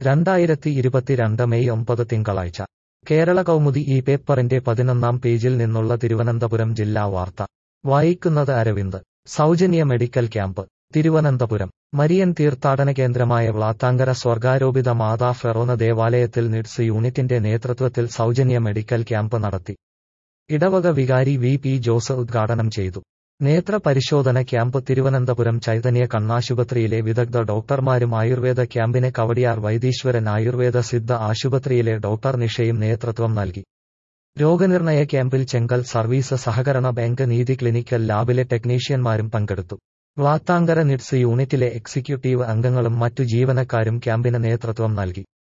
രണ്ടായിരത്തി ഇരുപത്തിരണ്ട് മെയ് ഒമ്പത് തിങ്കളാഴ്ച കേരള കൗമുദി ഈ പേപ്പറിന്റെ പതിനൊന്നാം പേജിൽ നിന്നുള്ള തിരുവനന്തപുരം ജില്ലാ വാർത്ത വായിക്കുന്നത് അരവിന്ദ് സൗജന്യ മെഡിക്കൽ ക്യാമ്പ് തിരുവനന്തപുരം മരിയൻ തീർത്ഥാടന കേന്ദ്രമായ വ്ളാത്താങ്കര സ്വർഗാരോപിത മാതാ ഫെറോന ദേവാലയത്തിൽ നിഡ്സ് യൂണിറ്റിന്റെ നേതൃത്വത്തിൽ സൗജന്യ മെഡിക്കൽ ക്യാമ്പ് നടത്തി ഇടവക വികാരി വി പി ജോസ് ഉദ്ഘാടനം ചെയ്തു നേത്ര പരിശോധന ക്യാമ്പ് തിരുവനന്തപുരം ചൈതന്യ കണ്ണാശുപത്രിയിലെ വിദഗ്ധ ഡോക്ടർമാരും ആയുർവേദ ക്യാമ്പിന് കവടിയാർ വൈദീശ്വരൻ ആയുർവേദ സിദ്ധ ആശുപത്രിയിലെ ഡോക്ടർ നിഷയും നേതൃത്വം നൽകി രോഗനിർണയ ക്യാമ്പിൽ ചെങ്കൽ സർവീസ് സഹകരണ ബാങ്ക് നീതി ക്ലിനിക്കൽ ലാബിലെ ടെക്നീഷ്യന്മാരും പങ്കെടുത്തു വ്ളാത്താങ്കര നിഡ്സ് യൂണിറ്റിലെ എക്സിക്യൂട്ടീവ് അംഗങ്ങളും മറ്റു ജീവനക്കാരും ക്യാമ്പിന് നേതൃത്വം നൽകി